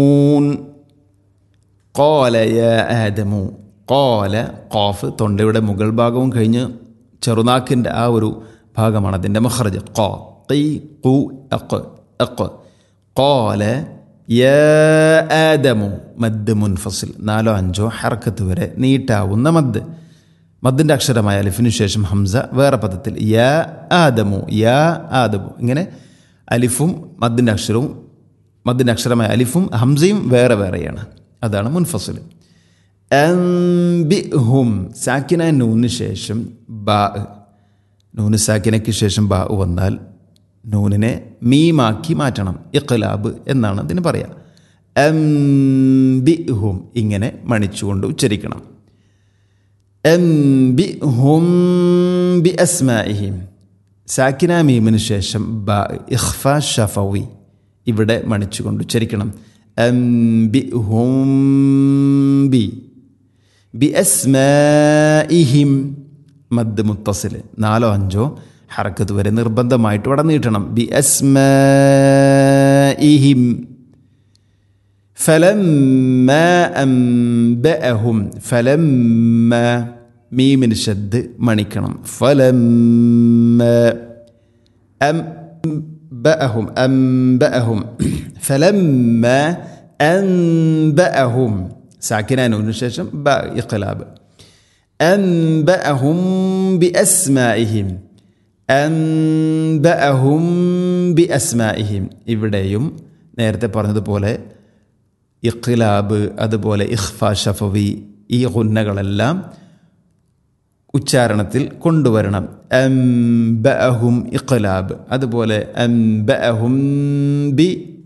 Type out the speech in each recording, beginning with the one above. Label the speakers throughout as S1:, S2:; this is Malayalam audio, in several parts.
S1: കോല യ ആദമു കോല കോഫ് തൊണ്ടയുടെ മുകൾ ഭാഗവും കഴിഞ്ഞ് ചെറുനാക്കിൻ്റെ ആ ഒരു ഭാഗമാണ് അതിൻ്റെ മഹ്റജ് കോ കൈ കു അക്ക് അക്ക് കോല യ ആദമു മദ് മുൻഫസിൽ നാലോ അഞ്ചോ ഹർക്കത്ത് വരെ നീട്ടാവുന്ന മദ് മദ്ദിൻ്റെ അക്ഷരമായ അലിഫിനു ശേഷം ഹംസ വേറെ പദത്തിൽ യ ആദമു യ ആദമു ഇങ്ങനെ അലിഫും മദ്ദിൻ്റെ അക്ഷരവും മദ്ദിൻ്റെ അക്ഷരമായ അലിഫും ഹംസയും വേറെ വേറെയാണ് അതാണ് മുൻഫസിൽ ഹും സാക്കിന നൂന് ശേഷം ബാ നൂന് സാക്കിനയ്ക്ക് ശേഷം ബാ വന്നാൽ നൂനിനെ മീമാക്കി മാറ്റണം ഇഖ്ലാബ് എന്നാണ് അതിന് പറയുക ഹും ഇങ്ങനെ മണിച്ചുകൊണ്ട് ഉച്ചരിക്കണം ഹും ബി അസ്മാഇഹിം സാക്കിന മീമിന് ശേഷം ബ ഇഖ്ഫ ഷഫവി ഇവിടെ മണിച്ചുകൊണ്ട് ഉച്ചരിക്കണം ഹും ബി ബി അസ്മാഇഹിം മദ് മുത്തസിൽ നാലോ അഞ്ചോ ഹറക്കത്ത് വരെ നിർബന്ധമായിട്ട് ഇവിടെ നീട്ടണം ബി അസ്മാഇഹിം فلما أنبأهم فلما മീമിന് ഷദ് മണിക്കണം فلما أنبأهم أنبأهم فلما أنبأهم സാക്കിനാനൂന് ശേഷം ബ ഇഖ്ലാബ് أنبأهم بأسمائهم أنبأهم بأسمائهم ഇവിടെയും നേരത്തെ പറഞ്ഞതുപോലെ ഇഖ്ലാബ് അതുപോലെ ഇഖ്ഫ ഷഫവി ഈ ഗുന്നകളെല്ലാം ഉച്ചാരണത്തിൽ കൊണ്ടുവരണം അംബഅഹും ഇഖ്ലാബ് അതുപോലെ അംബഅഹും ബി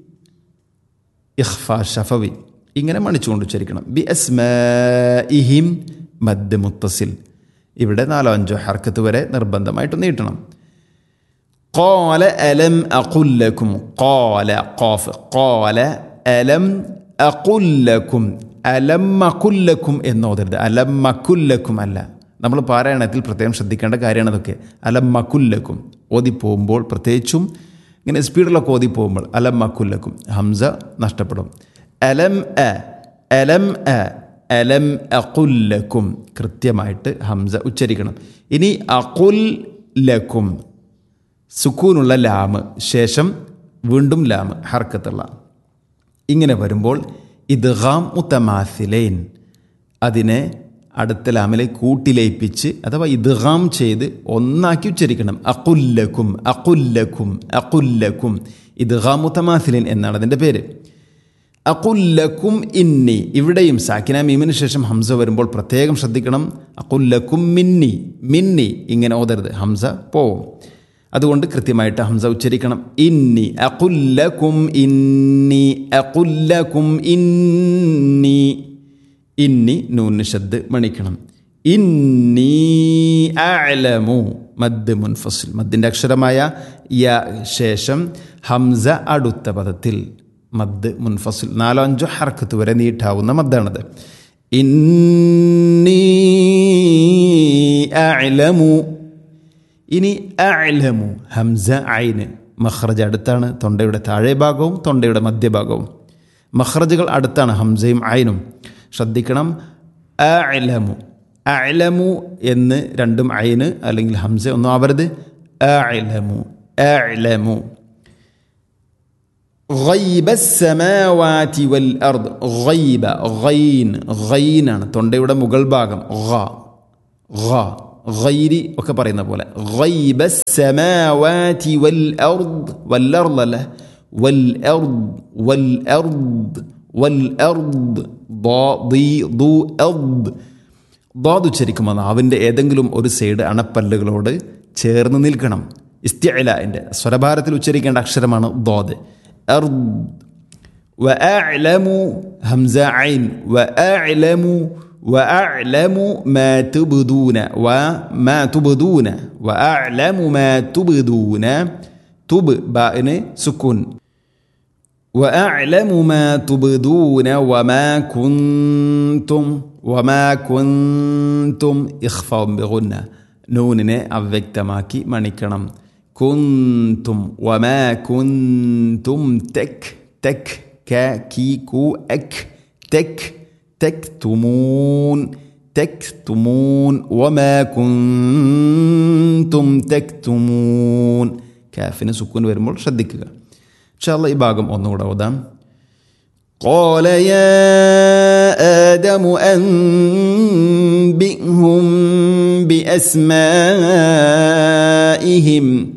S1: ഇഖ്ഫ ഷഫവി ഇങ്ങനെ മണിച്ചുകൊണ്ട് ഉച്ചരിക്കണം ബി അസ്മഇഹിം മദ് മുത്തസിൽ ഇവിടെ നാലോ അഞ്ചോ ഹർക്കത്ത് വരെ നിർബന്ധമായിട്ട് നീട്ടണം قال ألم أقل لكم قال قاف قال ألم അക്കുല്ലക്കും അലമ്മക്കുല്ലക്കും എന്നോതരുത് അലമ്മക്കുല്ലക്കും അല്ല നമ്മൾ പാരായണത്തിൽ പ്രത്യേകം ശ്രദ്ധിക്കേണ്ട കാര്യമാണ് അതൊക്കെ അലമ്മക്കുല്ലക്കും ഓതിപ്പോകുമ്പോൾ പ്രത്യേകിച്ചും ഇങ്ങനെ സ്പീഡിലൊക്കെ ഓതിപ്പോകുമ്പോൾ അലമ്മക്കുല്ലക്കും ഹംസ നഷ്ടപ്പെടും അലം അ അലം അ അലം അക്കുല്ലക്കും കൃത്യമായിട്ട് ഹംസ ഉച്ചരിക്കണം ഇനി അക്കുൽ ലക്കും സുക്കൂനുള്ള ലാമ് ശേഷം വീണ്ടും ലാമ് ഹർക്കത്തുള്ള ഇങ്ങനെ വരുമ്പോൾ ഇദ്ഗാം മുത്തമാസിലൈൻ അതിനെ അടുത്ത ലാമിലെ കൂട്ടിലയിപ്പിച്ച് അഥവാ ഇദ്ഗാം ചെയ്ത് ഒന്നാക്കി ഉച്ചരിക്കണം അക്കുല്ലക്കും അക്കുല്ലക്കും അക്കുല്ലക്കും ഇദ്ഗാം മുത്തമാസിലൈൻ എന്നാണ് അതിൻ്റെ പേര് അക്കുല്ലക്കും ഇന്നി ഇവിടെയും സാക്കിന മീമിന് ശേഷം ഹംസ വരുമ്പോൾ പ്രത്യേകം ശ്രദ്ധിക്കണം അക്കുല്ലക്കും മിന്നി മിന്നി ഇങ്ങനെ ഓതരുത് ഹംസ പോവും അതുകൊണ്ട് കൃത്യമായിട്ട് ഹംസ ഉച്ചരിക്കണം ഇന്നി അകുല്ലക്കും ഇന്നി അകുല്ലക്കും ഇന്നി ഇന്നി നൂന് ശബ്ദ് മണിക്കണം ഇന്നി അലമു മദ് മുൻഫസിൽ മദ്ദിൻ്റെ അക്ഷരമായ യ ശേഷം ഹംസ അടുത്ത പദത്തിൽ മദ് മുൻഫസിൽ നാലോ അഞ്ചോ ഹർക്കത്ത് വരെ നീട്ടാവുന്ന മദ്ദാണത് ഇന്നി അലമു ഇനി അലമു ഹംസ ഐന് മഹ്റജ് അടുത്താണ് തൊണ്ടയുടെ താഴെ ഭാഗവും തൊണ്ടയുടെ മധ്യഭാഗവും മഹ്റജുകൾ അടുത്താണ് ഹംസയും ഐനും ശ്രദ്ധിക്കണം അലമു അലമു എന്ന് രണ്ടും ഐന് അല്ലെങ്കിൽ ഹംസ ഒന്നും ആവരുത് അലമു അലമു غيب السماوات والأرض غيب غين غين ആണ് തൊണ്ടയുടെ മുകൾ ഭാഗം غ غ غيري ഒക്കെ പറയുന്ന പോലെ غيب السماوات والأرض والأرض له والأرض والأرض والأرض ضي ضو أرض ضاد ഉച്ചരിക്കുമ്പോൾ നാവിൻ്റെ ഏതെങ്കിലും ഒരു സൈഡ് അണപ്പല്ലുകളോട് ചേർന്ന് നിൽക്കണം ഇസ്തിഅലാൻ്റെ സ്വരഭാരത്തിൽ ഉച്ചരിക്കേണ്ട അക്ഷരമാണ് ضاد أرض وأعلم همزة عين وأعلم وأعلم ما تبدون وما تبدون وأعلم ما تبدون تب بائن سكون وأعلم ما تبدون وما كنتم وما كنتم إخفاء بغنة നൂനിനെ അവ്യക്തമാക്കി മണിക്കണം കുന്തും വമാ കുന്തും തെക് തെക് ക കി കു എക് തെക് തെക്തുമൂൻ തെക്തുമൂൻ വമാ കുന്തും തെക്തുമൂൻ കാഫിന് സുക്കൂൻ വരുമ്പോൾ ശ്രദ്ധിക്കുക ഇൻഷാല്ല ഈ ഭാഗം ഒന്നുകൂടെ ഓതാം قال يا آدم أنبئهم بأسمائهم